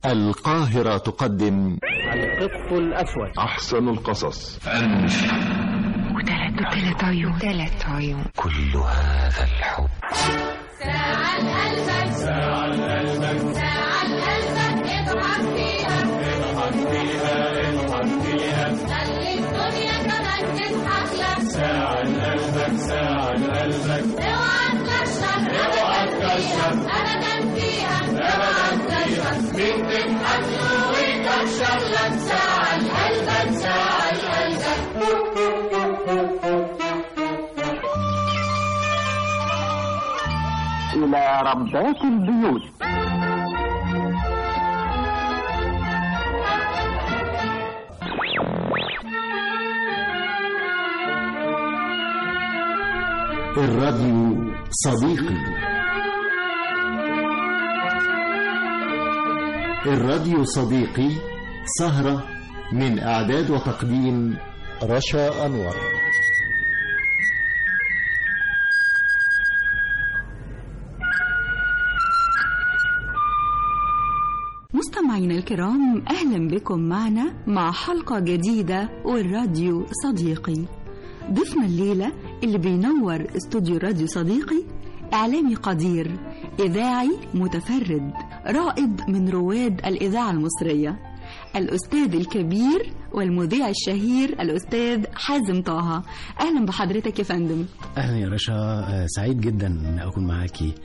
القاهرة تقدم القط الأسود أحسن القصص وثلاث وثلاث عيون ثلاث عيون كل هذا الحب ساعة قلبك ساعة قلبك ساعة قلبك اضحك فيها اضحك فيها اضحك فيها خلي الدنيا كمان تضحك لك ساعة قلبك ساعة قلبك اوعى تكشف اوعى تكشف ابدا فيها اوعى تكشف مين تضحك له ويكشف لك ساعة قلبك ساعة قلبك إلى ربات البيوت الراديو صديقي الراديو صديقي سهرة من إعداد وتقديم رشا أنور مستمعينا الكرام أهلا بكم معنا مع حلقة جديدة والراديو صديقي ضيفنا الليلة اللي بينور استوديو راديو صديقي إعلامي قدير إذاعي متفرد رائد من رواد الإذاعة المصرية الأستاذ الكبير والمذيع الشهير الأستاذ حازم طه أهلا بحضرتك يا فندم اهلا يا رشا آه، سعيد جدا ان اكون معاكي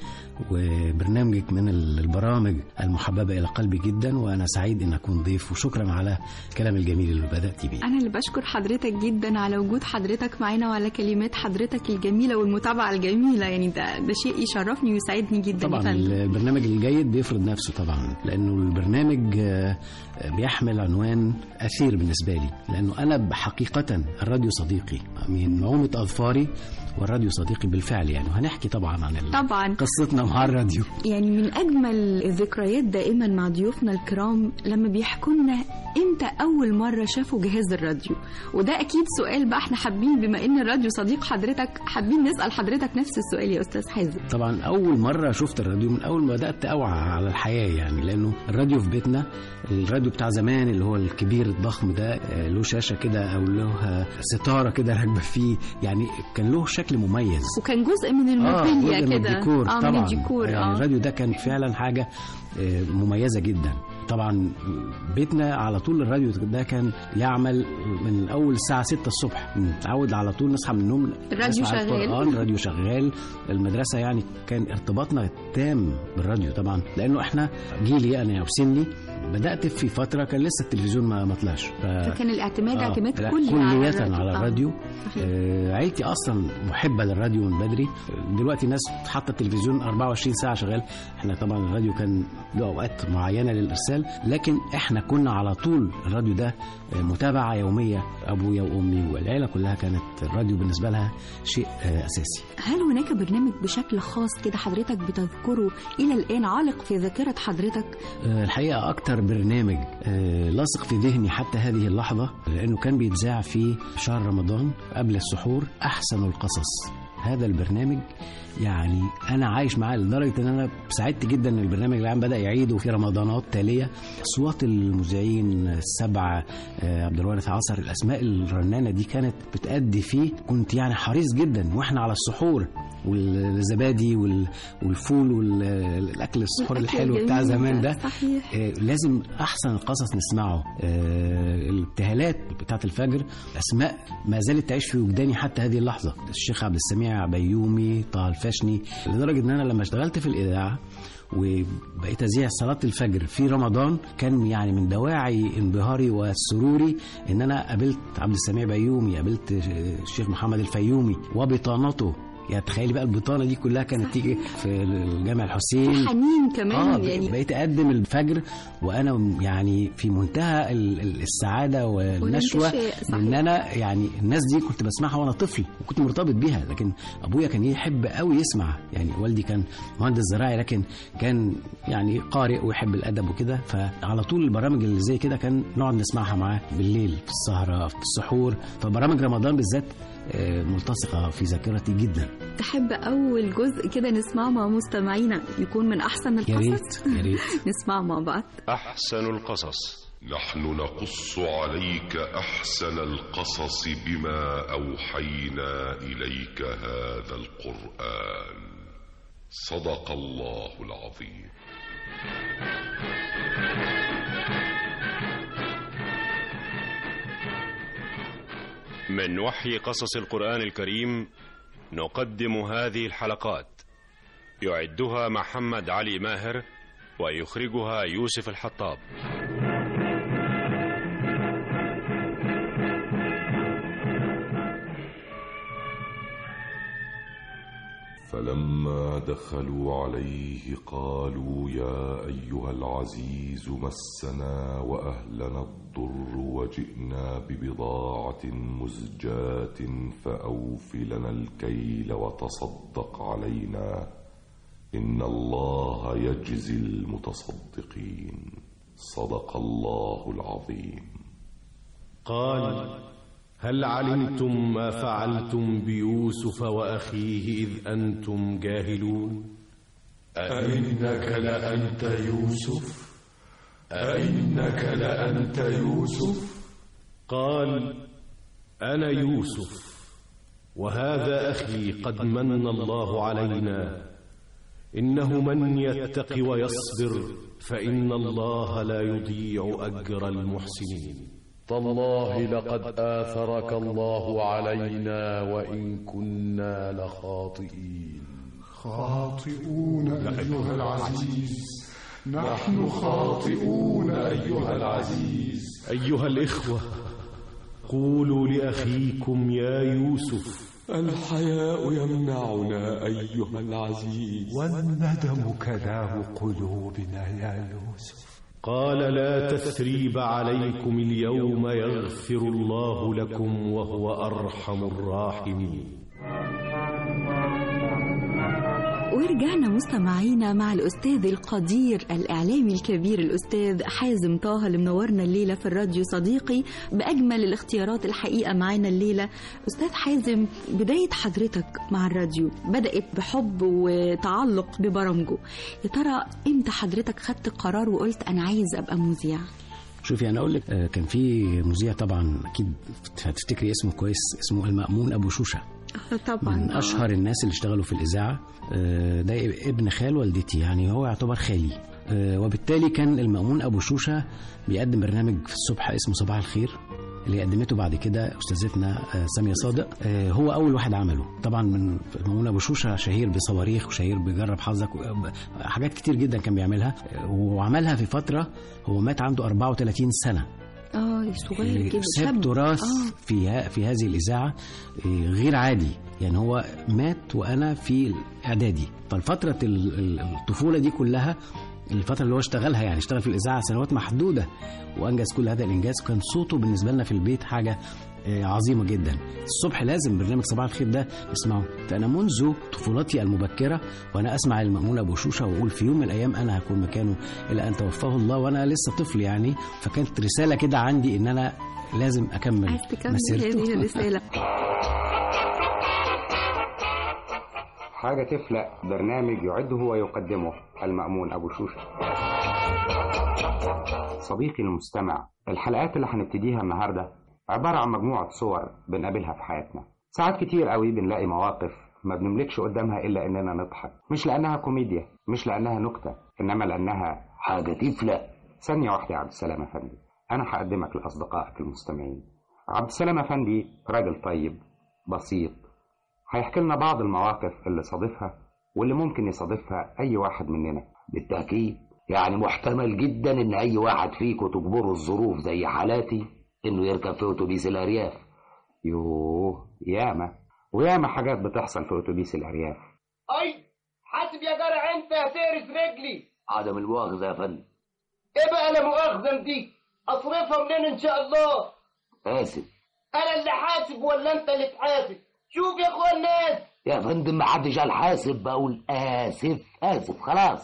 وبرنامجك من البرامج المحببه الى قلبي جدا وانا سعيد ان اكون ضيف وشكرا على الكلام الجميل اللي بدات بيه أنا اللي بشكر حضرتك جدا على وجود حضرتك معانا وعلى كلمات حضرتك الجميلة والمتابعة الجميلة يعني ده ده شيء يشرفني ويسعدني جدا يا طبعا فندم البرنامج الجيد بيفرض نفسه طبعا لانه البرنامج آه، بيحمل عنوان اثير بالنسبه لي لانه انا حقيقه الراديو صديقي من نعومه اظفاري والراديو صديقي بالفعل يعني وهنحكي طبعا عن ال- طبعا قصتنا مع الراديو يعني من أجمل الذكريات دائما مع ضيوفنا الكرام لما بيحكوا لنا إمتى أول مرة شافوا جهاز الراديو وده أكيد سؤال بقى احنا حابين بما إن الراديو صديق حضرتك حابين نسأل حضرتك نفس السؤال يا أستاذ حازم طبعا اول مره شفت الراديو من اول ما بدات اوعى على الحياه يعني لانه الراديو في بيتنا الراديو بتاع زمان اللي هو الكبير الضخم ده آه، له شاشه كده او له آه، ستاره كده راكبه فيه يعني كان له شكل مميز وكان جزء من اه الموبيليا جزء من كده الديكور اه طبعا من الديكور يعني اه الراديو ده كان فعلا حاجه آه، مميزه جدا طبعا بيتنا على طول الراديو ده كان يعمل من اول الساعه 6 الصبح متعود على طول نصحى من النوم الراديو نسمع شغال. القرآن الراديو شغال المدرسه يعني كان ارتباطنا تام بالراديو طبعا لانه احنا جيلي انا وسني بدات في فتره كان لسه التلفزيون ما ما طلعش ف... فكان الاعتماد آه، اعتماد لا، كلي كلية على على آه. الراديو صحيح. آه، عيلتي اصلا محبه للراديو من بدري آه، دلوقتي الناس حاطه التلفزيون 24 ساعه شغال احنا طبعا الراديو كان له اوقات معينه للارسال لكن احنا كنا على طول الراديو ده آه، متابعه يوميه ابويا وامي والعيله كلها كانت الراديو بالنسبه لها شيء آه، اساسي هل هناك برنامج بشكل خاص كده حضرتك بتذكره الى الان عالق في ذاكره حضرتك آه، الحقيقة أكتر برنامج آه، لاصق في ذهني حتى هذه اللحظة لأنه كان بيتذاع في شهر رمضان قبل السحور أحسن القصص هذا البرنامج يعني أنا عايش معاه لدرجة إن أنا سعدت جدا إن البرنامج العام بدأ يعيده في رمضانات تالية أصوات المذيعين السبعة آه، عبد الوارث عصر الأسماء الرنانة دي كانت بتأدي فيه كنت يعني حريص جدا وإحنا على السحور والزبادي وال- والفول والأكل السحور الأكل الحلو بتاع الجميل زمان ده صحيح آه، لازم احسن القصص نسمعه آه، الابتهالات بتاعت الفجر اسماء ما زالت تعيش في وجداني حتى هذه اللحظه الشيخ عبد السميع بيومي طه الفاشني لدرجه ان انا لما اشتغلت في الاذاعه وبقيت ازيع صلاه الفجر في رمضان كان يعني من دواعي انبهاري وسروري ان انا قابلت عبد السميع بيومي قابلت الشيخ محمد الفيومي وبطانته يعني تخيلي بقى البطانه دي كلها كانت تيجي في الجامع الحسين حنين كمان اه يعني بقيت اقدم الفجر وانا يعني في منتهى ال- ال- السعاده والنشوه والانتشاء، صحيح. ان انا يعني الناس دي كنت بسمعها وانا طفل وكنت مرتبط بيها لكن ابويا كان يحب قوي يسمع يعني والدي كان مهندس زراعي لكن كان يعني قارئ ويحب الادب وكده فعلى طول البرامج اللي زي كده كان نقعد نسمعها معاه بالليل في السهره في السحور فبرامج رمضان بالذات آه، ملتصقة في ذاكرتي جدا تحب أول جزء كده نسمعه مع مستمعينا يكون من أحسن يا القصص ريت يا ريت نسمعه مع بعض أحسن القصص نحن نقص عليك احسن القصص بما اوحينا اليك هذا القران صدق الله العظيم من وحي قصص القرآن الكريم نقدم هذه الحلقات يعدها محمد علي ماهر ويخرجها يوسف الحطاب فلما دخلوا عليه قالوا يا ايها العزيز مسنا واهلنا الضر وجئنا ببضاعه مزجاه فاوف لنا الكيل وتصدق علينا ان الله يجزي المتصدقين صدق الله العظيم قال هل علمتم ما فعلتم بيوسف واخيه اذ انتم جاهلون أئنك لأنت يوسف أئنك لأنت يوسف قال انا يوسف وهذا اخي قد من الله علينا انه من يتق ويصبر فان الله لا يضيع اجر المحسنين تالله لقد آثرك الله علينا وإن كنا لخاطئين خاطئون أيها العزيز نحن خاطئون أيها العزيز ايها الاخوه قولوا لاخيكم يا يوسف الحياء يمنعنا أيها العزيز والندم كداه قلوبنا يا يوسف قال لا تثريب عليكم اليوم يغفر الله لكم وهو ارحم الراحمين ورجعنا مستمعينا مع الأستاذ القدير الإعلامي الكبير الأستاذ حازم طه اللي منورنا الليلة في الراديو صديقي بأجمل الاختيارات الحقيقة معانا الليلة أستاذ حازم بداية حضرتك مع الراديو بدأت بحب وتعلق ببرامجه يا ترى إمتى حضرتك خدت قرار وقلت أنا عايز أبقى مذيع شوفي انا اقول لك آه، كان في مذيع طبعا اكيد هتفتكري اسمه كويس اسمه المأمون ابو شوشه طبعا من اشهر الناس اللي اشتغلوا في الاذاعه آه، ده ابن خال والدتي يعني هو يعتبر خالي آه، وبالتالي كان المأمون ابو شوشه بيقدم برنامج في الصبح اسمه صباح الخير اللي قدمته بعد كده استاذتنا آه، ساميه صادق آه، هو اول واحد عمله طبعا من المأمون ابو شوشه شهير بصواريخ وشهير بجرب حظك و- حاجات كتير جدا كان بيعملها آه، وعملها في فتره هو مات عنده 34 سنه اه صغير جدا ساب شاب. تراث آه. في ه- في هذه الاذاعه إيه، غير عادي يعني هو مات وانا في الاعدادي فالفتره ال- ال- الطفوله دي كلها الفتره اللي هو اشتغلها يعني اشتغل في الاذاعه سنوات محدوده وانجز كل هذا الانجاز كان صوته بالنسبه لنا في البيت حاجه آه، عظيمه جدا الصبح لازم برنامج صباح الخير ده نسمعه فانا منذ طفولتي المبكره وانا اسمع المأمون ابو شوشه واقول في يوم من الايام انا هكون مكانه الى ان توفاه الله وانا لسه طفل يعني فكانت رساله كده عندي ان انا لازم اكمل عايز تكمل مسيرته. هذه الرسالة حاجة تفلق برنامج يعده ويقدمه المأمون أبو شوشة صديقي المستمع الحلقات اللي هنبتديها النهاردة عبارة عن مجموعة صور بنقابلها في حياتنا ساعات كتير قوي بنلاقي مواقف ما بنملكش قدامها إلا إننا نضحك مش لأنها كوميديا مش لأنها نكتة إنما لأنها حاجة تفلق ثانية واحدة يا عبد السلام أفندي أنا هقدمك لأصدقائك المستمعين عبد السلام أفندي راجل طيب بسيط هيحكي لنا بعض المواقف اللي صادفها واللي ممكن يصادفها أي واحد مننا بالتأكيد يعني محتمل جدا إن أي واحد فيكم تجبره الظروف زي حالاتي إنه يركب في أتوبيس الأرياف يوه ياما وياما حاجات بتحصل في أتوبيس الأرياف اي حاسب يا جرع انت يا تيرس رجلي عدم المؤاخذة يا فندم ايه بقى لا مؤاخذه دي اصرفها منين ان شاء الله آسف انا اللي حاسب ولا انت اللي تحاسب شوف يا اخوان الناس يا فندم ما حدش قال حاسب بقول آسف آسف خلاص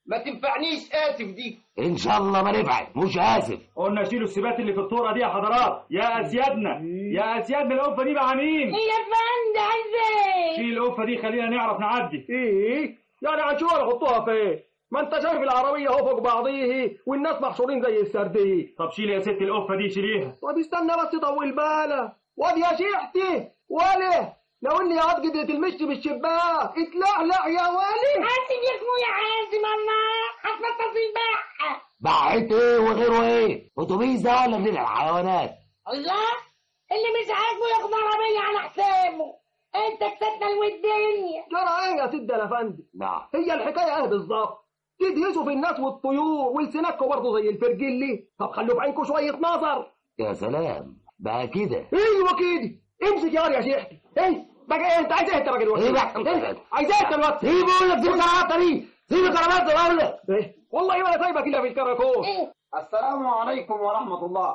ما تنفعنيش اسف دي ان شاء الله ما نفعل مش اسف قلنا شيلوا السبات اللي في الطوره دي يا حضرات يا اسيادنا يا اسيادنا القفه دي مع مين يا فندم عايز ايه شيل القفه دي خلينا نعرف نعدي ايه يعني هنشوف نحطوها فين ما انت شايف العربيه اهو فوق بعضيه والناس محشورين زي السرديه طب شيل يا ست القفه دي شيليها طب استنى بس طول بالك واد يا شيحتي وله لو اني يا واد قدرت المشي بالشباك اتلعلع يا ولي حاسب يا اسمه يا حازم الله هتنطط البحة بحت ايه وغيره ايه اتوبيس ده ولا من الحيوانات الله اللي مش عاجبه ياخد عربية على حسابه انت كسبنا الودنيا جرى ايه يا سيد الافندي نعم هي الحكايه ايه بالظبط تدهسوا في الناس والطيور ولسانكوا برضه زي الفرجلي طب خلوا في عينكم شويه نظر يا سلام بقى كده ايوه كده امسك يا يا شيحتي ايه بقى ايه انت عايز ايه انت بقى دلوقتي ايه بقى إيه؟ عايز ايه انت دلوقتي سيب اقول لك سيب الكرامات دي سيب الكرامات دي بقول لك ايه والله ما انا سايبك الا في الكراكون السلام عليكم ورحمة الله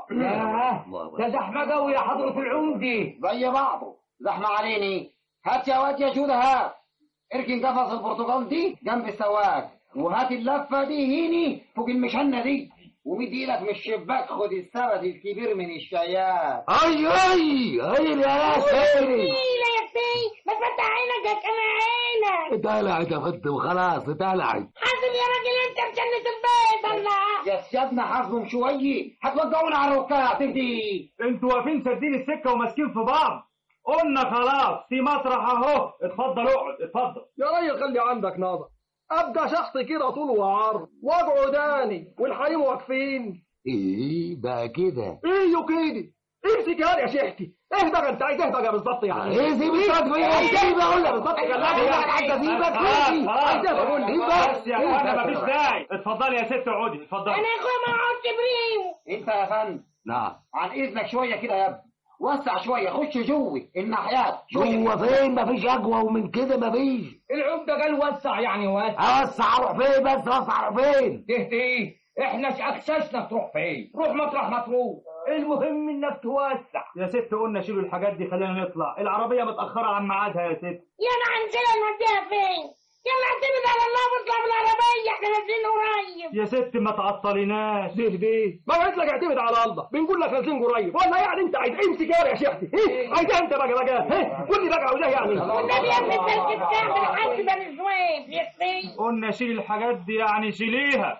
ده زحمة قوي يا حضرة العمدي زي بعضه زحمة عليني هات يا واد يا جودة هات اركن قفص البرتقال دي جنب السواق وهات اللفة دي هيني فوق المشنة دي ومد ايدك من الشباك خد السبت الكبير من الشياد اي اي اي يا ناس خيري ايه يا سي ما تفتح عينك يا كان عينك اتقلعت يا بنت وخلاص اتقلعت حازم يا راجل انت مجنة البيت الله يا سيادنا حاسبهم شوية هتوقعونا على الركاب دي انتوا واقفين سادين السكه وماسكين في بعض قلنا خلاص في مسرح اهو اتفضل اقعد اتفضل يا راجل خلي عندك نظر ابقى شخص كده طول وعرض واقعداني والحريم واقفين ايه بقى كده ايوه كده امسك يا يا شيحتي ايه بقى انت عايز ايه بقى بالظبط يعني ايه سيب الصوت فيا عايز ايه بقى اقول لك بالظبط خلاص، عايز اسيبك فيه عايز ايه بقول لك بس يا اخوانا مفيش داعي اتفضلي يا ست اقعدي اتفضلي انا يا اخويا ما اقعدش بريم انت يا فندم نعم عن اذنك شوية كده يا ابني وسع شوية خش جوه الناحيات جوه فين مفيش اقوى ومن كده مفيش العمدة قال وسع يعني وسع اوسع اروح فين بس اوسع اروح فين تهدي احنا اخششنا تروح فين روح مطرح ما تروح المهم انك توسع يا ست قلنا شيلوا الحاجات دي خلينا نطلع العربيه متاخره عن ميعادها يا ست يلا هنشيلها نوديها فين يلا اعتمد على الله واطلع بالعربية احنا نازلين قريب يا ست ما تعطليناش ليه ليه ما قلت لك اعتمد على الله بنقول لك نازلين قريب ولا يعني انت عايز امسك يا يا شيحتي ايه عايز إيه انت بقى بقى ايه قول لي بقى عاوز ايه يعني والنبي يا ابني التلج بتاع بالحاج بني سويف يا سي قلنا شيل الحاجات دي يعني شيليها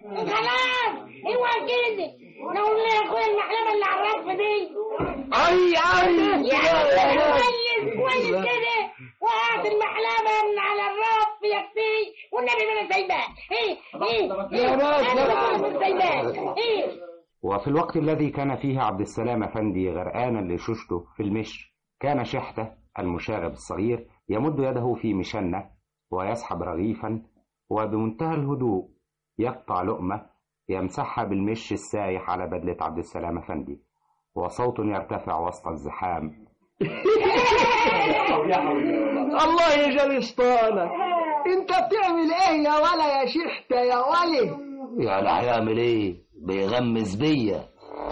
خلاص اوعى كده لو قلنا يا اخويا المحلمة اللي على الرف دي اي اي يعني كويس كويس كده وقعت المحلمة من على الرف يا سي والنبي ما انا سايباه ايه ايه يا ناس، يا انا ناس. مش سايباه ايه وفي الوقت الذي كان فيه عبد السلام أفندي غرقانا لشوشته في المش كان شحتة المشاغب الصغير يمد يده في مشنة ويسحب رغيفا وبمنتهى الهدوء يقطع لقمة يمسحها بالمش السايح على بدلة عبد السلام أفندي وصوت يرتفع وسط الزحام الله يجل شطانك انت بتعمل ايه يا ولا يا شحتة يا ولي يعني هيعمل ايه بيغمز بيا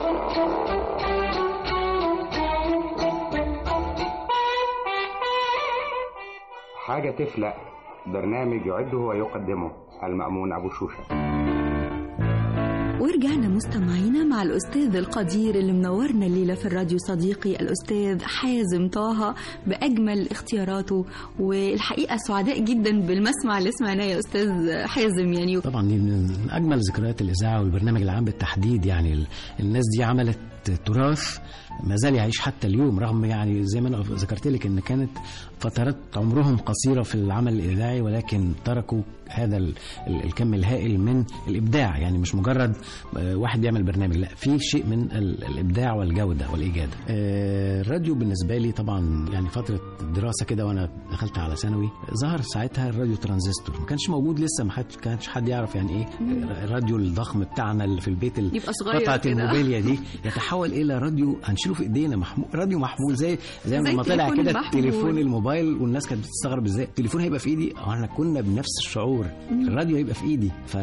حاجة تفلق برنامج يعده ويقدمه المأمون أبو شوشة ورجعنا مستمعينا مع الأستاذ القدير اللي منورنا الليلة في الراديو صديقي الأستاذ حازم طه بأجمل اختياراته والحقيقة سعداء جدا بالمسمع اللي سمعناه يا أستاذ حازم يعني طبعا دي من اجمل ذكريات الاذاعه والبرنامج العام بالتحديد يعني ال- الناس دي عملت تراث ما زال يعيش حتى اليوم رغم يعني زي ما انا ذكرت لك ان كانت فترات عمرهم قصيره في العمل الاذاعي ولكن تركوا هذا ال- ال- الكم الهائل من الابداع يعني مش مجرد آه، واحد بيعمل برنامج لا في شيء من ال- الابداع والجوده والاجاده آه، الراديو بالنسبه لي طبعا يعني فتره دراسه كده وانا دخلت على ثانوي ظهر ساعتها الراديو ترانزستور ما كانش موجود لسه ما حد كانش حد يعرف يعني ايه الراديو الضخم بتاعنا اللي في البيت ال- يبقى صغير قطعه كده. الموبيليا دي يتحول الى راديو هنشيله في ايدينا محمول راديو محمول زي زي زي ما طلع التليفون كده المحمول. تليفون الموبايل والناس كانت بتستغرب ازاي التليفون هيبقى في ايدي اه احنا كنا بنفس الشعور الراديو هيبقى في ايدي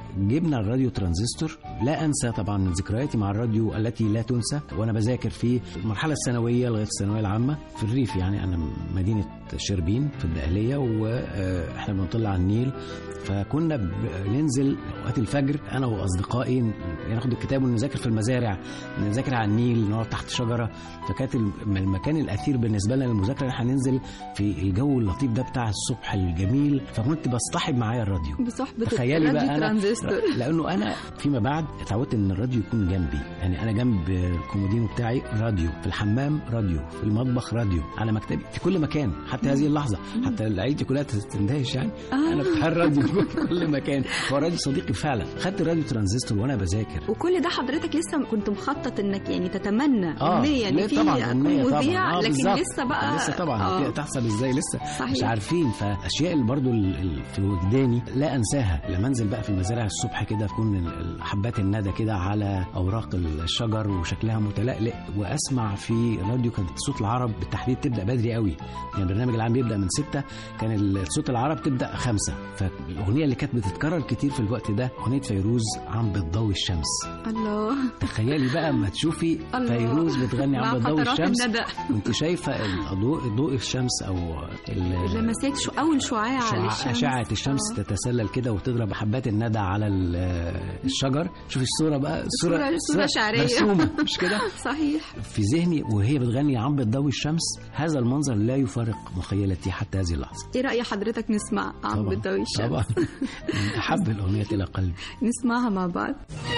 جبنا الراديو ترانزستور لا انسى طبعا من ذكرياتي مع الراديو التي لا تنسى وانا بذاكر في المرحله الثانويه لغايه الثانويه العامه في الريف يعني انا من مدينه شربين في الدقهليه واحنا بنطلع على النيل فكنا بننزل وقت الفجر انا واصدقائي ناخد الكتاب ونذاكر في المزارع نذاكر على النيل نقعد تحت شجره فكانت المكان الاثير بالنسبه لنا للمذاكره ان احنا ننزل في الجو اللطيف ده بتاع الصبح الجميل فكنت بصطحب معايا الراديو بصحبة تخيلي بقى انا ترانزستور لانه انا فيما بعد اتعودت ان الراديو يكون جنبي يعني انا جنب الكومودينو بتاعي راديو في الحمام راديو في المطبخ راديو على مكتبي في كل مكان حتى هذه اللحظه حتى عيلتي كلها تندهش يعني آه. انا بتاع الراديو في كل مكان هو راديو صديقي فعلا خدت راديو ترانزستور وانا بذاكر وكل ده حضرتك لسه كنت مخطط انك يعني تتمنى اه امنيه يعني ليه في طبعا أمنية أكون طبعا مذيع آه لكن بالظبط. لسه بقى لسه طبعا آه. تحصل ازاي لسه صحيح. مش عارفين فاشياء اللي برضو ال- ال- في وجداني لا انساها لما انزل بقى في المزارع الصبح كده تكون ال- ال- حبات الندى كده على اوراق الشجر وشكلها متلألئ واسمع في راديو كانت صوت العرب بالتحديد تبدا بدري قوي يعني البرنامج العام بيبدا من ستة كان ال- صوت العرب تبدا خمسة فالاغنيه اللي كانت بتتكرر كتير في الوقت ده اغنيه فيروز عم بتضوي الشمس الله تخيلي بقى اما تشوفي الله. فيروز بتغني مع عم بتضوي فترات الشمس الندى. وانت شايفه الضوء ضوء الشمس او ال- لمسات شو اول شعاع شعاع للشمس أشعة الشمس تتسلل كده وتضرب حبات الندى على ال- الشجر شوفي الصورة بقى صورة صورة شعرية مرسومة مش كده صحيح في ذهني وهي بتغني عم بتضوي الشمس هذا المنظر لا يفارق مخيلتي حتى هذه اللحظة ايه رأي حضرتك نسمع عم طبعا بتضوي الشمس طبعا من أحب الأغنية إلى قلبي نسمعها مع بعض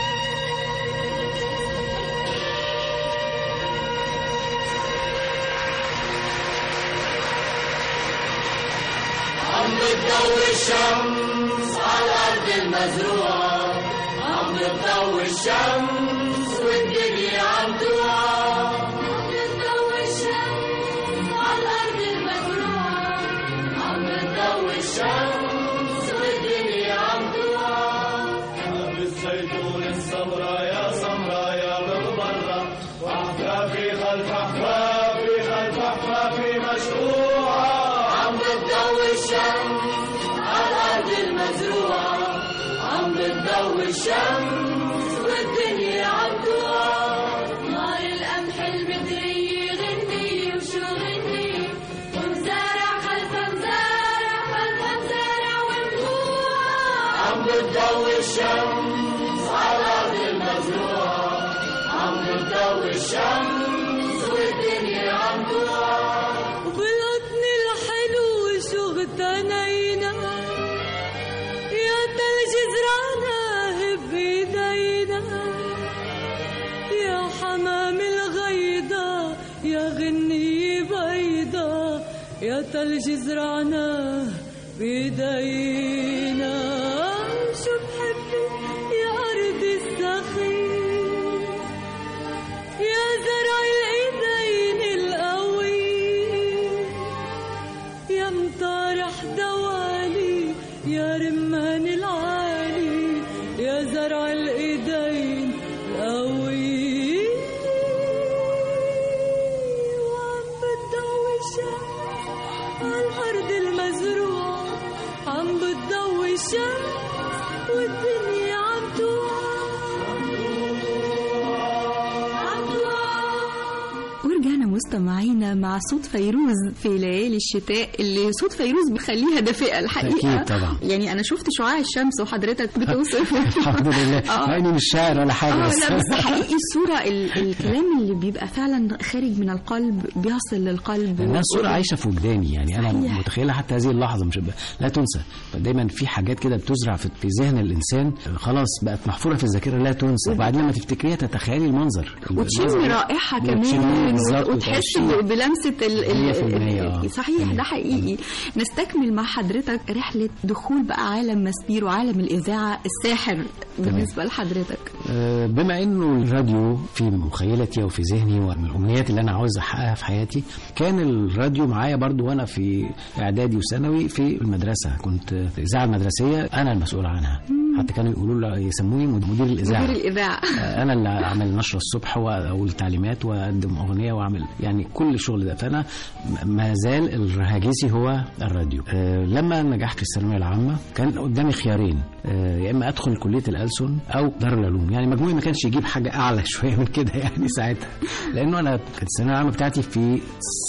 عم بتضوي الشمس على الأرض المزروعة عم بتضوي الشمس والدنيا عم توعى عم بتضوي الشمس على الأرض المزروعة عم بتضوي الشمس والدنيا عم توعى أبي الزيتون السمرا يا سمرا يا مغبرة وأحفافي خلف أحفافي خلف أحفافي مشروعة عم بتضوي الشمس على الأرض المزروعة عم بتضوي الشمس والدنيا عم توعى نار القمح البدرية غني وشو غني ومزارع خلف مزارع خلف مزارع ونبوع عم بتضوي الشمس على الأرض المزروعة عم بتضوي الشمس والدنيا عم توعى بالقطن الحلو شو اغتنينا يا تلج زرعناه بايدينا يا حمام الغيضة يا غنية بيضة يا تلج زرعناه بايدينا شو بحبك يا أرض السخيف يا زرع الايدين القوي يا مطارح دوالي يا رمان العالي يا زرع الايدين القوي وعم بتضوي الشمس عالارض المزروعه عم بتضوي الشمس والدنيا عم ورجعنا مستمعينا مع صوت فيروز في ليالي الشتاء اللي صوت فيروز بيخليها دافئة الحقيقة أكيد طبعا. يعني أنا شفت شعاع الشمس وحضرتك بتوصف الحمد لله آه. مع إني مش شاعر ولا حاجة اه بس لا بس حقيقي الصورة ال- الكلام اللي بيبقى فعلا خارج من القلب بيصل للقلب لأنها الصورة عايشة في وجداني يعني أنا صحيح. متخيلة حتى هذه اللحظة مش لا تنسى دايما في حاجات كده بتزرع في في ذهن الإنسان خلاص بقت محفورة في الذاكرة لا تنسى وبعدين لما تفتكريها تتخيلي المنظر وتشم المنظر- رائحة وتشمي كمان بالظبط وت- وتحس وتعيشيها. ب- بلمسة ال ال 100% آه. صحيح ده حقيقي نستكمل مع حضرتك رحلة دخول بقى عالم مسبير وعالم الإذاعة الساحر بالنسبة لحضرتك آه، بما انه الراديو في مخيلتي وفي ذهني ومن الامنيات اللي انا عاوز احققها في حياتي كان الراديو معايا برضو وانا في اعدادي وثانوي في المدرسه كنت في الاذاعه المدرسيه انا المسؤول عنها حتى كانوا يقولوا له يسموني مدير الاذاعه مدير الإذاعة آه، انا اللي اعمل نشره الصبح واقول تعليمات واقدم اغنيه واعمل يعني كل الشغل ده فانا م- ما زال الرهاجسي هو الراديو آه، لما نجحت في الثانويه العامه كان قدامي خيارين آه، يا اما ادخل كليه الألسن او دار العلوم يعني مجموعي ما كانش يجيب حاجه اعلى شويه من كده يعني ساعتها لانه انا كانت الثانويه العامه بتاعتي في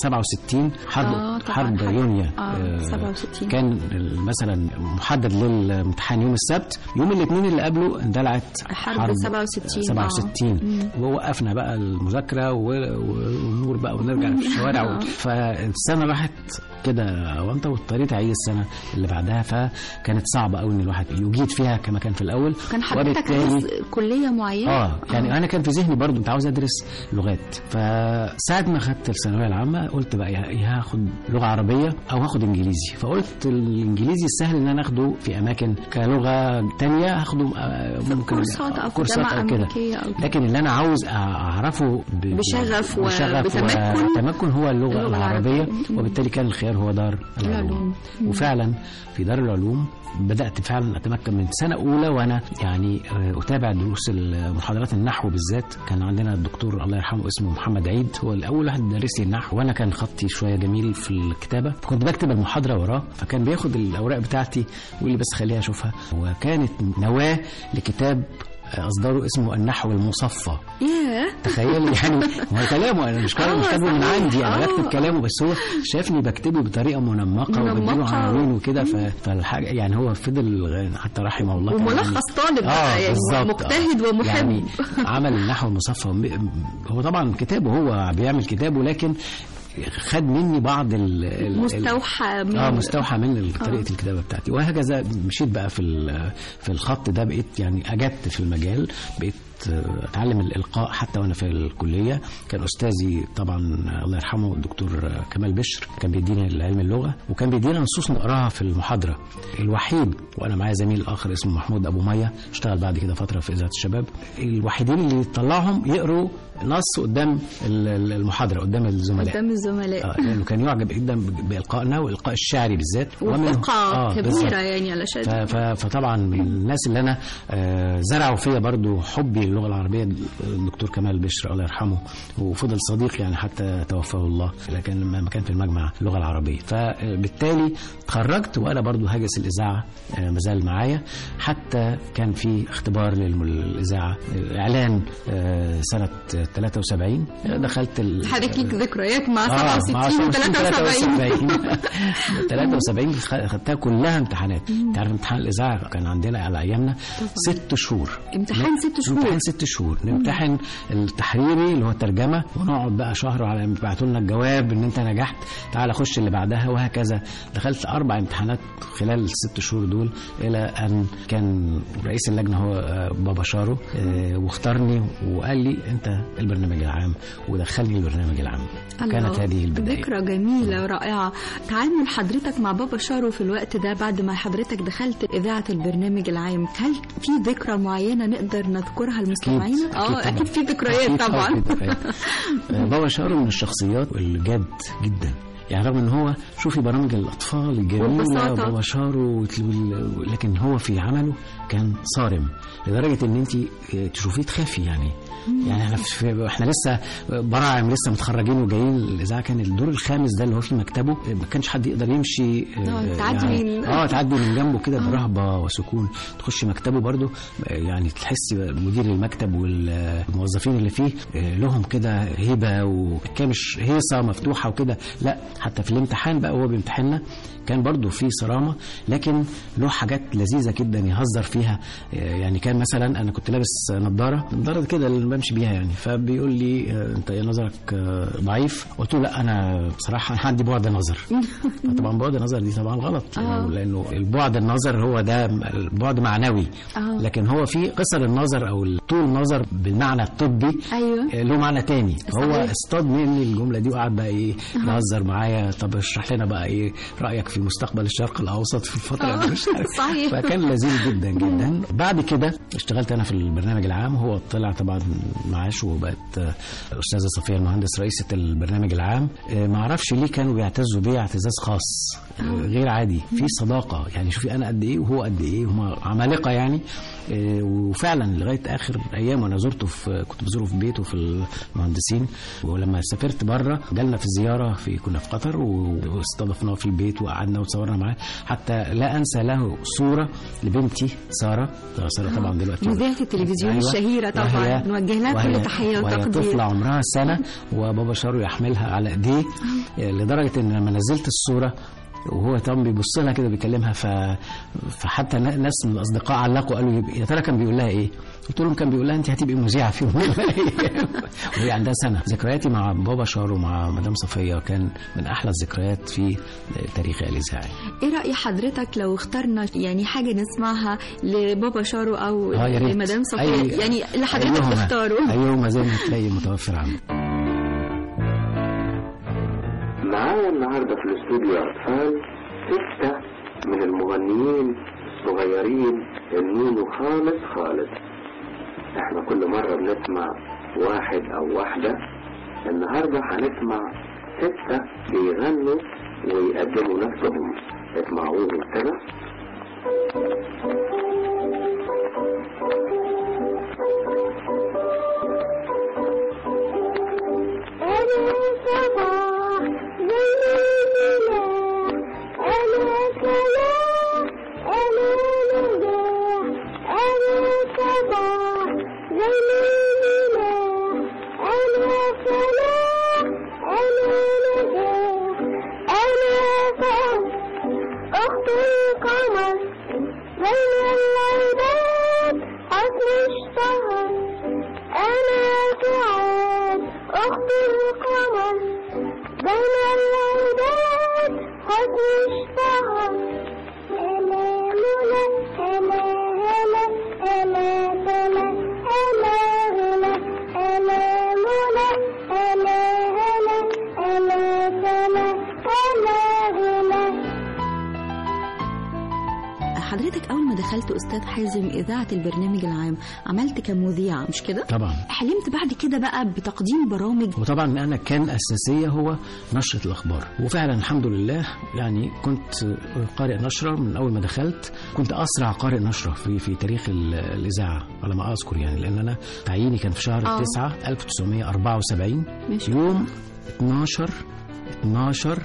67 حرب آه، طبعاً حرب حرب. يونيو آه، آه، 67. كان ال- مثلا محدد للامتحان يوم السبت يوم الاثنين اللي قبله اندلعت حرب 67 67 مم. ووقفنا بقى المذاكره و- و- والنور بقى ونرجع في الشوارع و... فالسنه راحت كده وانت واضطريت اعيد السنه اللي بعدها فكانت صعبه قوي ان الواحد يجيد فيها كما كان في الاول كان حضرتك عايز كلية معينة اه يعني انا كان في ذهني برضو كنت عاوز ادرس لغات فساعه ما خدت الثانويه العامه قلت بقى يا يا هاخد لغه عربيه او هاخد انجليزي فقلت الانجليزي السهل ان انا اخده في اماكن كلغه تانية هاخده آه، ممكن كورسات أو في كورسات جامعة او كده أمريكية أو كده. لكن اللي انا عاوز اعرفه ب- بشغف و- بشغف بتمكن. وتمكن هو اللغه اللغة العربيه العربية. وبالتالي كان الخيار هو دار العلوم العلوم. مم. وفعلا في دار العلوم بدأت فعلا أتمكن من سنة أولى وأنا يعني آه، أتابع دروس محاضرات النحو بالذات كان عندنا الدكتور الله يرحمه اسمه محمد عيد هو الأول واحد درس لي النحو وأنا كان خطي شوية جميل في الكتابة كنت بكتب المحاضرة وراه فكان بياخد الأوراق بتاعتي ويقول لي بس خليها أشوفها وكانت نواة لكتاب آه، أصدره اسمه النحو المصفى ياه تخيلي يعني هو كلامه انا مش كلامه مش آه، كاتبه من صحيح. عندي انا آه. بكتب كلامه بس هو شافني بكتبه بطريقه منمقه وبديله منمقة. عناوين وكده ف- فالحاجه يعني هو فضل غ- حتى رحمه الله كان وملخص طالب اه بقى يعني بالظبط مجتهد آه. ومحب يعني عمل النحو المصفى م- هو طبعا كتابه هو بيعمل كتابه لكن خد مني بعض ال ال- مستوحى من اه مستوحى من آه. طريقه الكتابه بتاعتي وهكذا مشيت بقى في ال- في الخط ده بقيت يعني اجدت في المجال بقيت آه، اتعلم الالقاء حتى وانا في الكليه كان استاذي طبعا الله يرحمه الدكتور آه، كمال بشر كان بيدينا علم اللغه وكان بيدينا نصوص نقراها في المحاضره الوحيد وانا معايا زميل اخر اسمه محمود ابو ميه اشتغل بعد كده فتره في اذاعه الشباب الوحيدين اللي طلعهم يقروا نص قدام ال- ال- المحاضره قدام الزملاء قدام الزملاء آه، لانه كان يعجب جدا ب- بالقائنا والالقاء الشعري بالذات ومنه- وثقة آه، بالظبط. كبيرة يعني علشان ف- ف- فطبعا من الناس اللي انا آه، زرعوا فيا برضو حبي للغه العربيه الدكتور كمال بشر الله يرحمه وفضل صديق يعني حتى توفاه الله لكن لما كان في المجمع اللغه العربيه فبالتالي اتخرجت وانا برضو هاجس الاذاعه آه، مازال معايا حتى كان في اختبار للم- للاذاعه آه، اعلان آه، سنه 73 دخلت ال- حضرتك ليك ذكريات مع آه، 67 و 73 73 خ- خدتها كلها امتحانات انت عارف امتحان الاذاعه كان عندنا على ايامنا ست شهور امتحان ست شهور. امتحان ست شهور نمتحن التحريري اللي هو الترجمه ونقعد بقى شهر على ما يبعتوا لنا الجواب ان انت نجحت تعال خش اللي بعدها وهكذا دخلت اربع امتحانات خلال الست شهور دول الى ان كان رئيس اللجنه هو آه، بابا شارو آه، واختارني وقال لي انت البرنامج العام ودخلني البرنامج العام الله. كانت هذه البدايه ذكرى جميلة ورائعة تعامل حضرتك مع بابا شارو في الوقت ده بعد ما حضرتك دخلت إذاعة البرنامج العام هل في ذكرى معينة نقدر نذكرها لمستمعينا؟ اه طبعاً. أكيد في ذكريات أكيد طبعا في ذكريات. آه، بابا شارو من الشخصيات الجاد جدا يعني رغم ان هو شوفي برامج الاطفال الجميله والبساطة. بابا شارو وت- وال- لكن هو في عمله كان صارم لدرجه ان انت تشوفيه تخافي يعني يعني احنا في احنا لسه براعم لسه متخرجين وجايين الاذاعه كان الدور الخامس ده اللي هو في مكتبه ما كانش حد يقدر يمشي آه، تعدي يعني من- اه تعدي من جنبه كده برهبه وسكون تخش مكتبه برضو آه، يعني تحسي مدير المكتب والموظفين اللي فيه آه، لهم كده هيبه وكان مش هيصه مفتوحه وكده لا حتى في الامتحان بقى وهو بيمتحننا كان برضو في صرامه لكن له حاجات لذيذه جدا يهزر فيها آه، يعني كان مثلا انا كنت لابس نظاره نظاره كده اللي بمشي بيها يعني فبيقول لي آه، انت إيه نظرك آه، ضعيف قلت له لا انا بصراحه أنا عندي بعد نظر طبعا بعد النظر دي طبعا غلط آه. لأنه, لانه البعد النظر هو ده البعد معنوي آه. لكن هو في قصر النظر او طول النظر بالمعنى الطبي أيوه آه، له معنى تاني هو صحيح. اصطاد مني الجمله دي وقعد بقى ايه يهزر معايا معايا طب اشرح لنا بقى ايه رايك في مستقبل الشرق الاوسط في الفتره آه، اللي مش عارف. صحيح. فكان لذيذ جدا جدا بعد كده اشتغلت انا في البرنامج العام هو طلع طبعا معاش وبقت آه، الاستاذه صفيه المهندس رئيسه البرنامج العام آه، ما اعرفش ليه كانوا بيعتزوا بيا اعتزاز خاص آه، غير عادي في صداقه يعني شوفي انا قد ايه وهو قد ايه هما عمالقه يعني آه، وفعلا لغايه اخر ايام وانا زرته في كنت بزوره في بيته في المهندسين ولما سافرت بره جالنا في زياره في كنا في قطر واستضفناه في البيت وقعدنا وتصورنا معاه حتى لا انسى له صوره لبنتي ساره ساره طبعا دلوقتي مذيعة التلفزيون أيوة. الشهيرة طبعا وهي- نوجه لها وهي- كل تحية وهي وتقدير طفلة عمرها سنة وبابا شارو يحملها على ايديه لدرجة ان لما نزلت الصورة وهو طبعا بيبص لها كده بيكلمها ف... فحتى ن- ناس من الاصدقاء علقوا قالوا يا ترى كان بيقول لها ايه؟ قلت لهم كان بيقول لها انت هتبقي مذيعه في يوم من الأيام. وهي عندها سنه ذكرياتي مع بابا شارو ومع مدام صفيه كان من احلى الذكريات في تاريخي الاذاعي ايه رأي حضرتك لو اخترنا يعني حاجة نسمعها لبابا شارو او اه يا ريت لمدام صفية أي- يعني اللي حضرتك أيهما- تختاره ايهما زي ما تلاقي متوفر عندك معايا النهارده في الاستوديو اطفال ستة من المغنيين الصغيرين النونو خالص خالص احنا كل مرة بنسمع واحد او واحدة النهاردة هنسمع ستة بيغنوا ويقدموا نفسهم اسمعوهم كده أختي القمر بين العباد حسن اشتهر أنا سعاد أخت القمر بين العباد حسن اشتهر أنا منى أنا هلا أنا سما أنا هلا أنا منى أنا هلا أنا سما أنا هلا حضرتك أول ما دخلت أستاذ حازم إذاعة البرنامج العام عملت كمذيعة مش كده؟ طبعا حلمت بعد كده بقى بتقديم برامج وطبعا انا كان اساسيه هو نشره الاخبار وفعلا الحمد لله يعني كنت قارئ نشره من اول ما دخلت كنت اسرع قارئ نشره في في تاريخ ال- الاذاعه على ما اذكر يعني لان انا تعييني كان في شهر آه. 9 1974 ماشي. يوم 12 12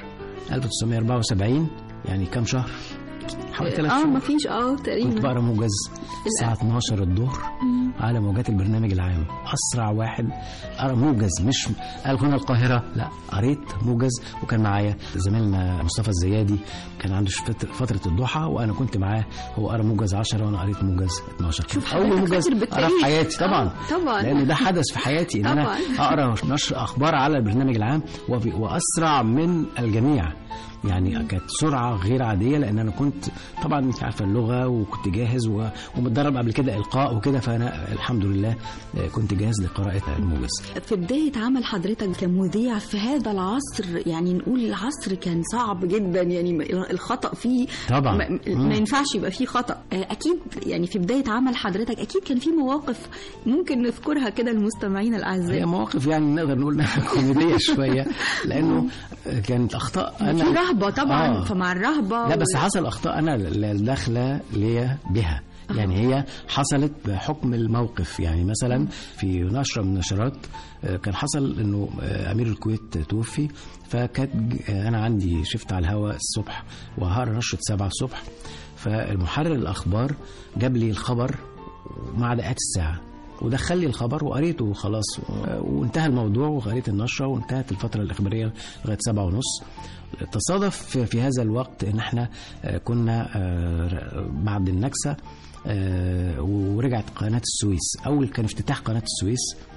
1974 يعني كام شهر حوالي ثلاث اه شهور مفيش اه كنت تقريبا بقرا موجز الساعة 12 الظهر مم. على موجات البرنامج العام أسرع واحد قرا موجز مش قال هنا القاهرة لا قريت موجز وكان معايا زميلنا مصطفى الزيادي كان عنده فت- فترة الضحى وأنا كنت معاه هو قرا موجز 10 وأنا قريت موجز 12 شوف أول حضرتك موجز فاكر قرا بالتاريخ. في حياتي طبعا آه، طبعا. لأن ده حدث في حياتي إن أنا طبعا. أقرا نشر أخبار على البرنامج العام وفي- وأسرع من الجميع يعني كانت سرعة غير عادية لأن أنا كنت طبعا أنت عارفة اللغة وكنت جاهز و- ومتدرب قبل كده إلقاء وكده فأنا الحمد لله آه، كنت جاهز لقراءة الموجز في بداية عمل حضرتك كمذيع في هذا العصر يعني نقول العصر كان صعب جدا يعني الخطأ فيه طبعا. ما, مم. ما ينفعش يبقى فيه خطأ آه، أكيد يعني في بداية عمل حضرتك أكيد كان في مواقف ممكن نذكرها كده للمستمعين الأعزاء هي مواقف يعني نقدر نقول انها كوميديه شويه لانه كانت اخطاء انا في رهبة طبعا آه. فمع الرهبة لا بس وال- حصل اخطاء انا لا داخله ليا بها يعني هي حصلت بحكم الموقف يعني مثلا في نشره من النشرات آه، كان حصل انه آه، امير الكويت توفي فكانت ج- آه، انا عندي شفت على الهواء الصبح وهقرا نشره سبعة الصبح فالمحرر الاخبار جاب لي الخبر مع دقات الساعه ودخل لي الخبر وقريته وخلاص و- وانتهى الموضوع وقريت النشره وانتهت الفتره الاخباريه لغايه سبعة ونص تصادف في- في هذا الوقت ان احنا آه، كنا آه، بعد النكسه آه، ورجعت قناه السويس اول كان افتتاح قناه السويس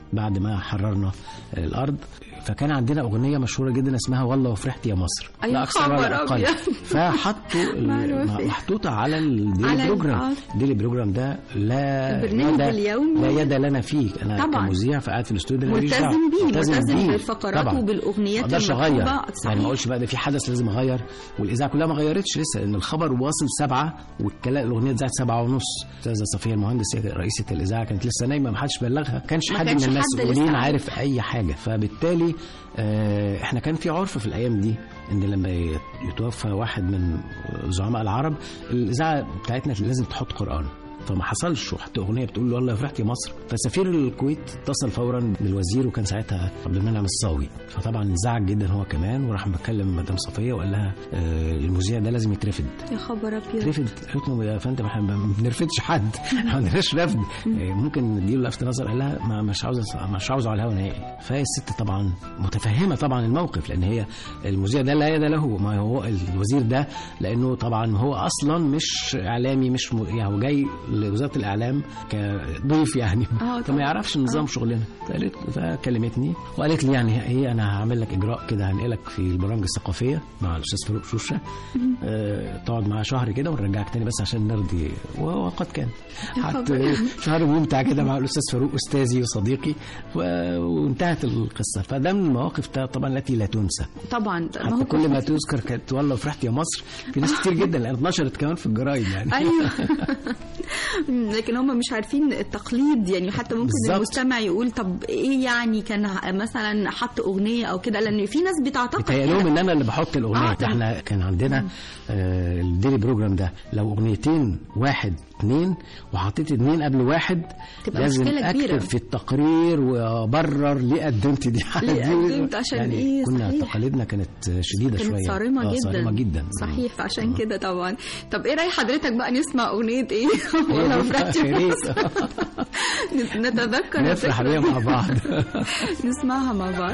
بعد ما حررنا الارض فكان عندنا اغنيه مشهوره جدا اسمها والله وفرحت يا مصر أي لا اكثر خبر ولا اقل أبيض. فحطوا ال- معروف. محطوطه على الديلي على بروجرام الآه. الديلي بروجرام ده لا البرنامج يد اليومي. لا يد لنا فيه انا طبعاً. كمذيع فقاعد في الاستوديو ماليش ملتزم دعوة. بيه، ملتزم بيه. بالفقرات طبعاً. وبالأغنيات ما اقدرش المكتوبة. اغير صحيح. يعني ما اقولش بقى ده في حدث لازم اغير والاذاعه كلها ما غيرتش لسه لان الخبر واصل سبعة والكلام الاغنيه اتذاعت سبعة ونص استاذه صفيه المهندس رئيسه الاذاعه كانت لسه نايمه ما حدش بلغها كانش ما حد كانش من حد المسؤولين لسه عارف اي حاجه فبالتالي آه، احنا كان في عرف في الايام دي ان لما يت- يتوفى واحد من زعماء العرب الاذاعه بتاعتنا لازم تحط قران فما حصلش وحتى اغنيه بتقول له والله فرحت يا مصر فسفير الكويت اتصل فورا بالوزير وكان ساعتها عبد المنعم الصاوي فطبعا انزعج جدا هو كمان وراح مكلم مدام صفيه وقال لها آه، المذيع ده لازم يترفد يا خبر ابيض رفد قلت له يا فندم احنا ما بنرفدش حد ما عندناش رفض إيه، ممكن نديله لفت نظر قال لها ما مش عاوز مش عاوزه على الهوا نهائي فهي الست طبعا متفهمه طبعا الموقف لان هي المذيع ده لا يد له ما هو الوزير ده لانه طبعا هو اصلا مش اعلامي مش م... يعني هو جاي لوزاره الاعلام كضيف يعني آه، فما يعرفش نظام شغلنا فقالت فكلمتني وقالت لي يعني ايه انا هعمل لك اجراء كده هنقلك في البرامج الثقافيه مع الاستاذ فاروق شوشه آه، تقعد معاه شهر كده ونرجعك تاني بس عشان نرضي وقد كان يا قعدت خبر. شهر ممتع كده مع الاستاذ فاروق استاذي وصديقي و- وانتهت القصه فده من المواقف طبعا التي لا تنسى طبعا ما حتى هو كل ما تذكر كانت والله فرحت يا مصر في ناس كتير جدا لان اتنشرت كمان في الجرايد يعني ايوه لكن هم مش عارفين التقليد يعني حتى ممكن بالظبط. المستمع يقول طب ايه يعني كان مثلا حط اغنيه او كده لان في ناس بتعتقد بيتهيألهم ان انا اللي بحط الاغنيه آه، ده احنا كان عندنا آه الديلي بروجرام ده لو اغنيتين واحد اتنين وحطيت اتنين قبل واحد تبقى لازم مشكلة كبيرة. اكتب في التقرير وابرر ليه قدمت دي على ليه دي قدمت عشان يعني إيه؟ كنا صحيح. تقاليدنا كانت شديده كانت شويه صارمة آه، جدا صارمه جدا صحيح فعشان كده طبعا طب ايه راي حضرتك بقى نسمع اغنيه ايه هي والله دي فرحت يا ريت. نتذكر نفرح بيها مع بعض نسمعها مع بعض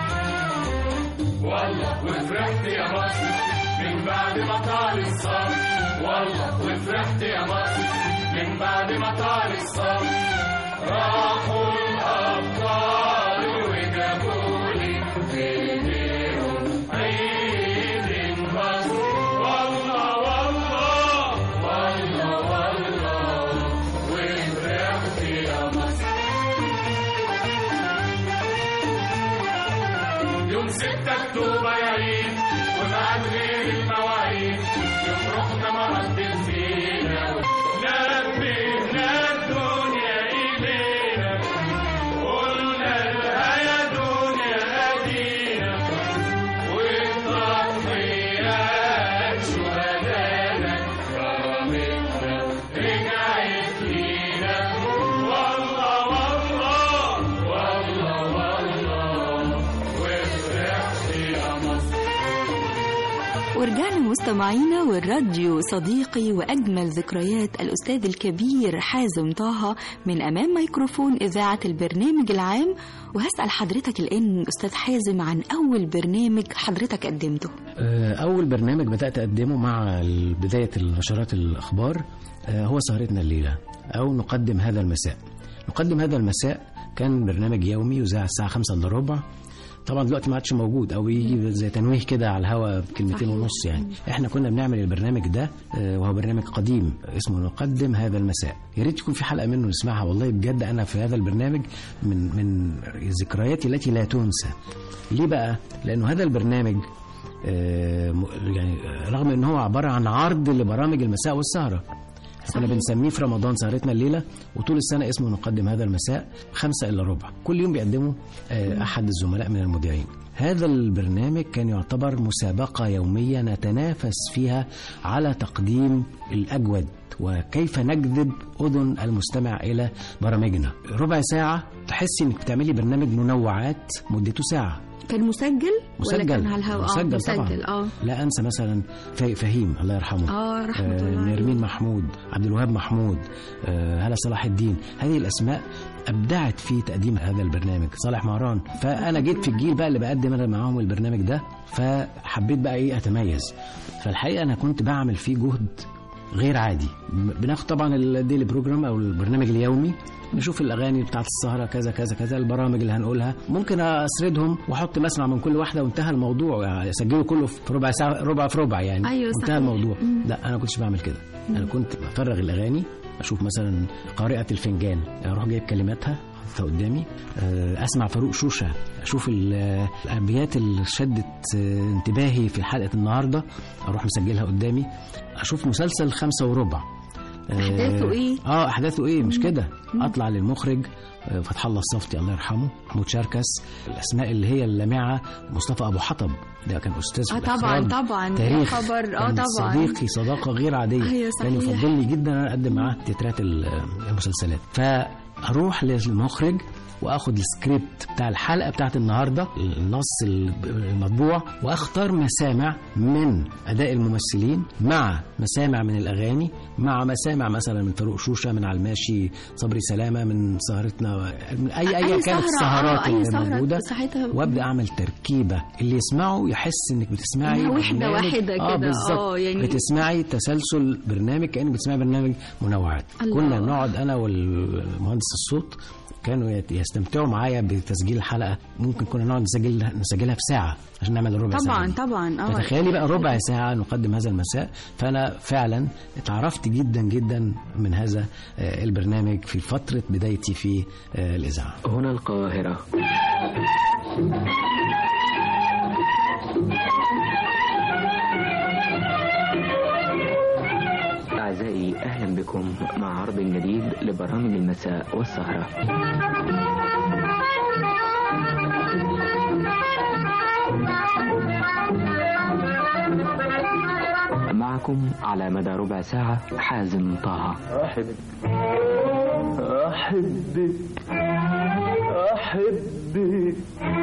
والله وفرحت يا مصر من بعد ما طال الصبر والله وفرحت يا مصر من بعد ما طال الصبر راحوا الأبطال وجابوا لي بإيديهم عيد مصر والله والله والله والله وفرحت يا مصر يوم ستة أكتوبر يا عيد ومعاد غير المواعيد يوم رحنا مهد فينا نبهنا الدنيا إلينا قلنا لها يا دنيا أدينا والتضحيات شهدانا كرامتنا رجعت لينا والله والله والله والله وفرحت يا مصر ورجعنا مستمعينا والراديو صديقي وأجمل ذكريات الأستاذ الكبير حازم طه من أمام ميكروفون إذاعة البرنامج العام وهسأل حضرتك الآن أستاذ حازم عن أول برنامج حضرتك قدمته آه، أول برنامج بدأت أقدمه مع بداية النشرات الأخبار آه، هو سهرتنا الليلة أو نقدم هذا المساء نقدم هذا المساء كان برنامج يومي يذاع الساعة خمسة إلا ربع طبعا دلوقتي ما عادش موجود او يجي زي تنويه كده على الهوا بكلمتين ونص يعني احنا كنا بنعمل البرنامج ده آه، وهو برنامج قديم اسمه نقدم هذا المساء يا ريت يكون في حلقه منه نسمعها والله بجد انا في هذا البرنامج من من ذكرياتي التي لا تنسى ليه بقى لانه هذا البرنامج آه، م- يعني رغم ان هو عباره عن عرض لبرامج المساء والسهره كنا بنسميه في رمضان سهرتنا الليله وطول السنه اسمه نقدم هذا المساء خمسة الا ربع كل يوم بيقدمه آه، احد الزملاء من المذيعين هذا البرنامج كان يعتبر مسابقه يوميه نتنافس فيها على تقديم الاجود وكيف نجذب اذن المستمع الى برامجنا ربع ساعه تحسي انك بتعملي برنامج منوعات مدته ساعه كان مسجل ولا مسجل كان على الهواء آه، مسجل, مسجل طبعا اه لا انسى مثلا في- فهيم الله يرحمه اه رحمه آه، الله عليه. نرمين محمود عبد الوهاب محمود آه، هلا صلاح الدين هذه الاسماء ابدعت في تقديم هذا البرنامج صالح مهران فانا جيت في الجيل بقى اللي بقدم انا معاهم البرنامج ده فحبيت بقى ايه اتميز فالحقيقه انا كنت بعمل فيه جهد غير عادي ب- بناخد طبعا الديلي بروجرام او البرنامج اليومي نشوف الاغاني بتاعت السهره كذا كذا كذا البرامج اللي هنقولها ممكن اسردهم واحط مسمع من كل واحده وانتهى الموضوع يعني اسجله كله في ربع ساعه ربع في ربع يعني أيوة وانتهى صحيح. الموضوع مم. لا انا كنتش بعمل كده مم. انا كنت بفرغ الاغاني اشوف مثلا قارئه الفنجان اروح جايب كلماتها حاططها قدامي آه، اسمع فاروق شوشه اشوف ال- الابيات اللي شدت آه، انتباهي في حلقه النهارده اروح مسجلها قدامي اشوف مسلسل خمسة وربع آه، أحداثه إيه؟ اه احداثه ايه مش كده اطلع للمخرج آه، فتح الله الصفتي الله يرحمه محمود شركس الاسماء اللي هي اللامعه مصطفى ابو حطب ده كان استاذ في آه طبعاً، الإخراج. طبعاً. يا تاريخ خبر، آه كان طبعاً. صديقي صداقه غير عاديه أيوة كان صحيح. يفضلني جدا ان انا اقدم معاه تترات ال- المسلسلات فاروح للمخرج واخد السكريبت بتاع الحلقه بتاعت النهارده النص المطبوع واختار مسامع من اداء الممثلين مع مسامع من الاغاني مع مسامع مثلا من فاروق شوشه من على الماشي صبري سلامه من سهرتنا من اي اي أي كانت سهرة، السهرات آه، أي اللي سهرة موجوده ساعتها. وابدا اعمل تركيبه اللي يسمعه يحس انك بتسمعي إنها وحدة برنامج- واحدة اه كده، بالظبط آه، يعني- بتسمعي تسلسل برنامج كانك بتسمعي برنامج منوعات الله. كنا نقعد انا والمهندس الصوت كانوا يت- يستمتعوا معايا بتسجيل الحلقه ممكن كنا نقعد نسجل نسجلها في ساعه عشان نعمل الربع ساعه طبعا دي. طبعا اه فتخيلي بقى ربع ساعة نقدم هذا المساء فأنا فعلا اتعرفت جدا جدا من هذا آه، البرنامج في فترة بدايتي في آه، الإذاعة هنا القاهرة أعزائي أهلا بكم مع عرض جديد لبرامج المساء والسهرة معكم على مدى ربع ساعة حازم طه أحبك أحبك أحبك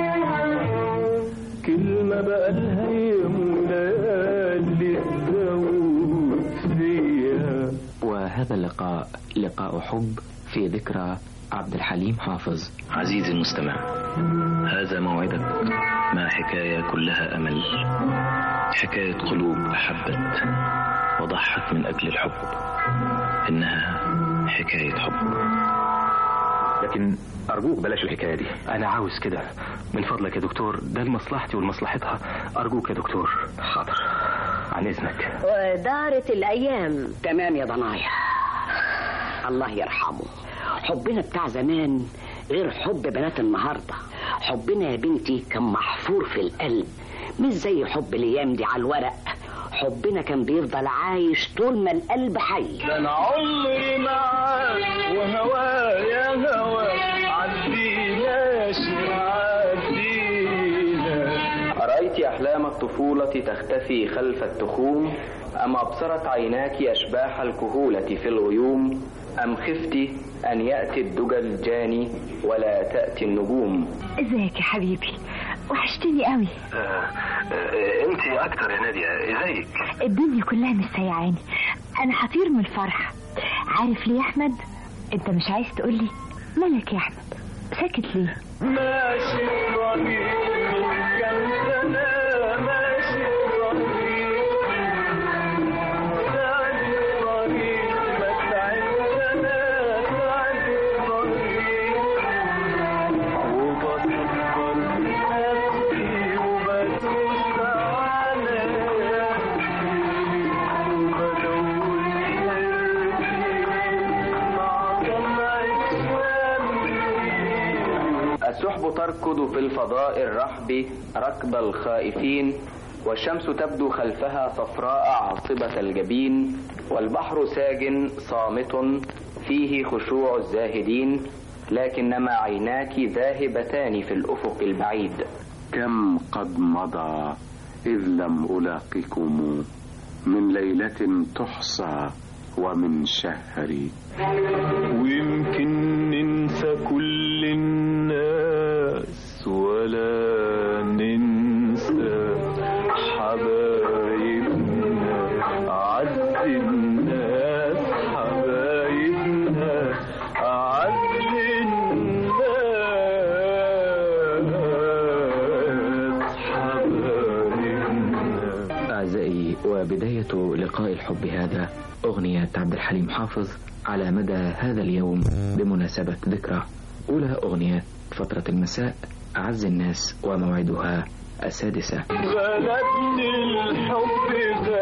كلمة بقالها يوم ليالي تزود فيها وهذا اللقاء لقاء حب في ذكرى عبد الحليم حافظ عزيزي المستمع هذا موعدك مع حكاية كلها أمل حكاية قلوب أحبت وضحت من أجل الحب إنها حكاية حب لكن أرجوك بلاش الحكاية دي أنا عاوز كده من فضلك يا دكتور ده لمصلحتي ولمصلحتها أرجوك يا دكتور حاضر عن إذنك ودارت الأيام تمام يا ضنايا الله يرحمه حبنا بتاع زمان غير حب بنات النهاردة حبنا يا بنتي كان محفور في القلب مش زي حب الأيام دي على الورق حبنا كان بيفضل عايش طول ما القلب حي ده أنا عمري معاك وهوايا هواك عدينا عدينا أرأيت أحلام الطفولة تختفي خلف التخوم أم أبصرت عيناك أشباح الكهولة في الغيوم أم خفت أن يأتي الدجى الجاني ولا تأتي النجوم ازيك يا حبيبي وحشتني قوي أنت أكتر يا نادية إزيك الدنيا كلها مش سايعاني انا هطير من الفرحه عارف ليه يا احمد انت مش عايز تقولي مالك يا احمد ساكت ليه ماشي الطريق من كام سنة ماشي الطريق سعد الطريق ما تعبتنا سعد الطريق وبصبر نفسي وبدوس على نفسي وبدور مع طمع السحب تركض في الفضاء الرحب ركب الخائفين والشمس تبدو خلفها صفراء عاصبة الجبين والبحر ساج صامت فيه خشوع الزاهدين لكنما عيناك ذاهبتان في الأفق البعيد كم قد مضى إذ لم ألاقكم من ليلة تحصى ومن شهر ويمكن ننسى كل الناس ولا ننسى حبايبنا أعز الناس حبايبنا أعز الناس حبايبنا أعزائي وبداية بداية لقاء الحب هذا أغنية عبد الحليم حافظ على مدى هذا اليوم بمناسبة ذكرى أولى أغنيات فترة المساء أعز الناس وموعدها السادسة غلبني الحب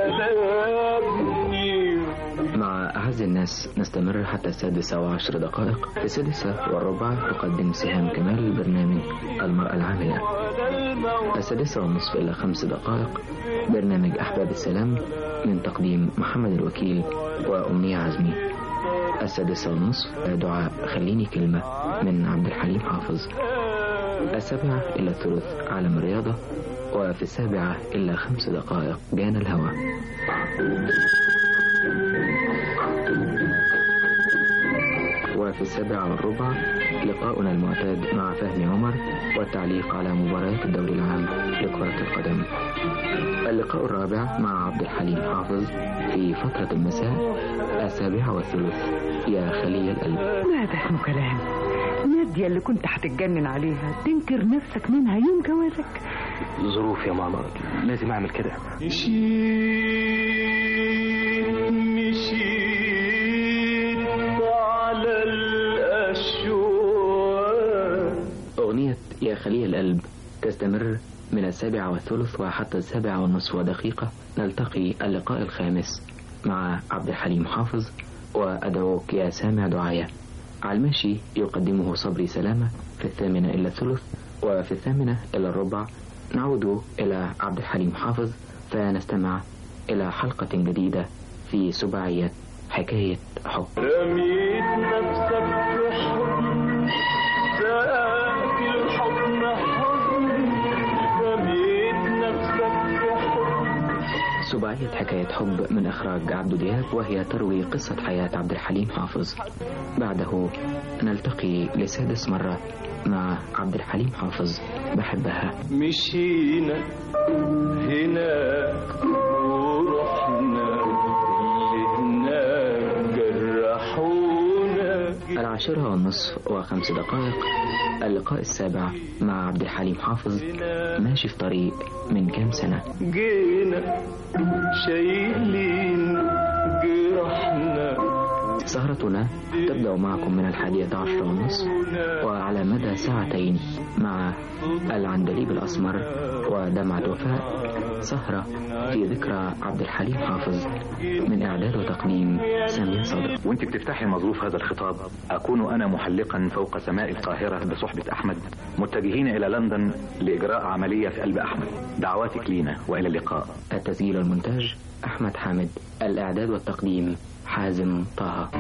غلبني مع أعز الناس نستمر حتى السادسة وعشر دقائق في السادسة والربع تقدم سهام كمال البرنامج المرأة العاملة السادسة والنصف إلى خمس دقائق برنامج أحباب السلام من تقديم محمد الوكيل وأمنية عزمي السادسة والنصف دعاء خليني كلمة من عبد الحليم حافظ السابعة إلى الثلث عالم الرياضة وفي السابعة إلا خمس دقائق جان الهوى وفي السابعة والربع لقاؤنا المعتاد مع فهمي عمر والتعليق على مباريات الدوري العام لكرة القدم اللقاء الرابع مع عبد الحليم حافظ في فترة المساء السابعة والثلث يا خلي القلب ما ده اسمه كلام نادية اللي كنت هتتجنن عليها تنكر نفسك منها يوم جوازك ظروف يا ماما لازم أعمل كده مشيت مشيت على الأشواق أغنية يا خلي القلب تستمر من السابعة والثلث وحتى السابعة والنصف ودقيقة نلتقي اللقاء الخامس مع عبد الحليم حافظ وأدعوك يا سامع دعايا على المشي يقدمه صبري سلامة في الثامنة إلى الثلث وفي الثامنة إلى الربع نعود إلى عبد الحليم حافظ فنستمع إلى حلقة جديدة في سباعية حكاية حب رميت نفسك في حضن سقاك الحضن حضن رميت نفسك في حضن سباعية حكاية حب من إخراج عبد دياب وهي تروي قصة حياة عبد الحليم حافظ بعده نلتقي لسادس مرة مع عبد الحليم حافظ بحبها مشينا هناك ورحنا لهناك جرحونا العاشرة والنصف وخمس دقائق اللقاء السابع مع عبد الحليم حافظ ماشي في طريق من كام سنة جينا شايلين جرحنا سهرتنا تبدأ معكم من الحادية عشر والنصف وعلى مدى ساعتين مع العندليب الأسمر ودمعة وفاء سهرة في ذكرى عبد الحليم حافظ من إعداد وتقديم سامية صدق وانت بتفتحي مظروف هذا الخطاب أكون أنا محلقا فوق سماء القاهرة بصحبة أحمد متجهين إلى لندن لإجراء عملية في قلب أحمد دعواتك لينا وإلى اللقاء التسجيل والمونتاج أحمد حامد الإعداد والتقديم حازم طه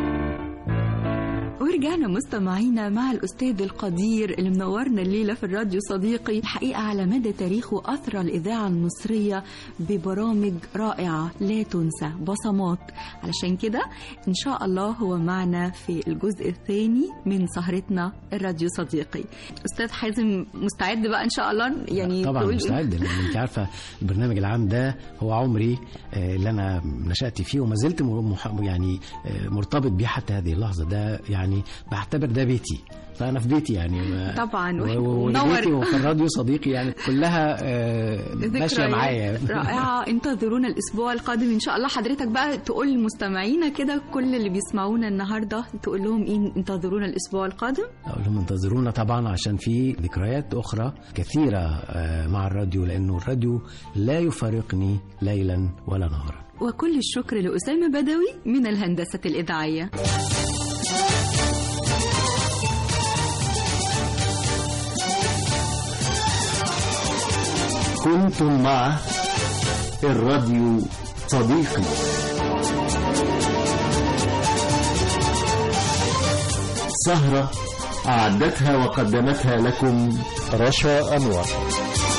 ورجعنا مستمعينا مع الأستاذ القدير اللي منورنا الليلة في الراديو صديقي الحقيقة على مدى تاريخه أثرى الإذاعة المصرية ببرامج رائعة لا تنسى بصمات علشان كده إن شاء الله هو معنا في الجزء الثاني من سهرتنا الراديو صديقي أستاذ حازم مستعد بقى إن شاء الله يعني طبعا تقول- مستعد لان انت عارفه البرنامج العام ده هو عمري آه، اللي انا نشات فيه وما زلت م- مح- يعني آه، مرتبط بيه حتى هذه اللحظه ده يعني بعتبر ده بيتي فانا في بيتي يعني ما- طبعا و- و- و- وبيتي منور. وفي الراديو صديقي يعني كلها آه، ماشيه ذكريات معايا رائعة انتظرونا الأسبوع القادم إن شاء الله حضرتك بقى تقول لمستمعينا كده كل اللي بيسمعونا النهاردة تقول لهم إيه انتظرونا الأسبوع القادم اقول لهم انتظرونا طبعا عشان في ذكريات اخرى كثيره آه، مع الراديو لانه الراديو لا يفارقني ليلا ولا نهارا وكل الشكر لأسامة بدوي من الهندسة الإذاعية كنتم مع الراديو صديقي سهرة أعدتها وقدمتها لكم رشا أنور